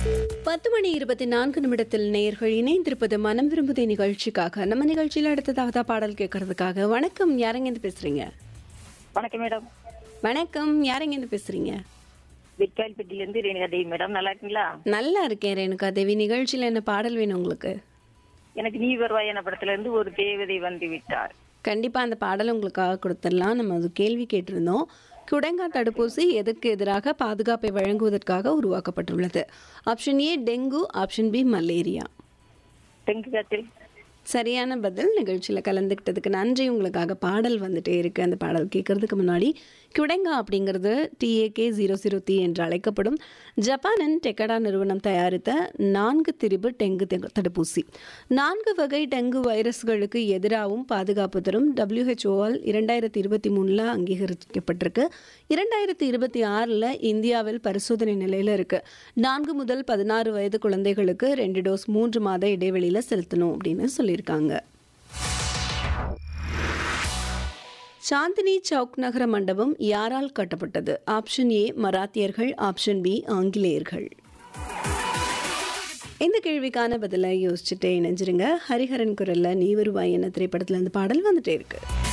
பத்து மணி இருபத்தி நான்கு நிமிடத்தில் நேயர்கள் இணைந்திருப்பது மனம் விரும்புதே நிகழ்ச்சிக்காக நம்ம நிகழ்ச்சியில் அடுத்ததாவது பாடல் கேட்கறதுக்காக வணக்கம் யாரெங்கேருந்து பேசுறீங்க வணக்கம் மேடம் வணக்கம் யாரெங்கேருந்து பேசுறீங்க விக்கால்பட்டில இருந்து ரேணுகா தேவி மேடம் நல்லா இருக்கீங்களா நல்லா இருக்கேன் ரேணுகா தேவி நிகழ்ச்சியில் என்ன பாடல் வேணும் உங்களுக்கு எனக்கு நீ வருவாய் என படத்துல இருந்து ஒரு தேவதை வந்து விட்டார் கண்டிப்பா அந்த பாடல் உங்களுக்காக கொடுத்துடலாம் நம்ம அது கேள்வி கேட்டிருந்தோம் குடங்கா தடுப்பூசி எதற்கு எதிராக பாதுகாப்பை வழங்குவதற்காக உருவாக்கப்பட்டுள்ளது option A dengue option B malaria தெங்கு காத்தில் சரியான பதில் நிகழ்ச்சியில் கலந்துக்கிட்டதுக்கு நன்றி உங்களுக்காக பாடல் வந்துட்டே இருக்கு அந்த பாடல் கேட்கறதுக்கு முன்னாடி குடெங்கா அப்படிங்கிறது டிஏகே ஜீரோ ஜீரோ டி என்று அழைக்கப்படும் ஜப்பானின் டெக்கடா நிறுவனம் தயாரித்த நான்கு திரிபு டெங்கு தெ- தடுப்பூசி நான்கு வகை டெங்கு வைரஸ்களுக்கு எதிராகவும் பாதுகாப்பு தரும் டபிள்யூஹெச்ஓவால் இரண்டாயிரத்தி இருபத்தி மூணில் அங்கீகரிக்கப்பட்டிருக்கு இரண்டாயிரத்தி இருபத்தி ஆறில் இந்தியாவில் பரிசோதனை நிலையில் இருக்கு நான்கு முதல் பதினாறு வயது குழந்தைகளுக்கு ரெண்டு டோஸ் மூன்று மாத இடைவெளியில் செலுத்தணும் அப்படின்னு சொல்லியிருக்காங்க சாந்தினி சவுக் நகர மண்டபம் யாரால் கட்டப்பட்டது ஆப்ஷன் ஏ மராத்தியர்கள் ஆப்ஷன் பி ஆங்கிலேயர்கள் இந்த கேள்விக்கான பதிலை யோசிச்சுட்டே இணைஞ்சிருங்க ஹரிஹரன் குரல்ல நீ வருவாய் என திரைப்படத்துல இருந்து பாடல் வந்துட்டே இருக்கு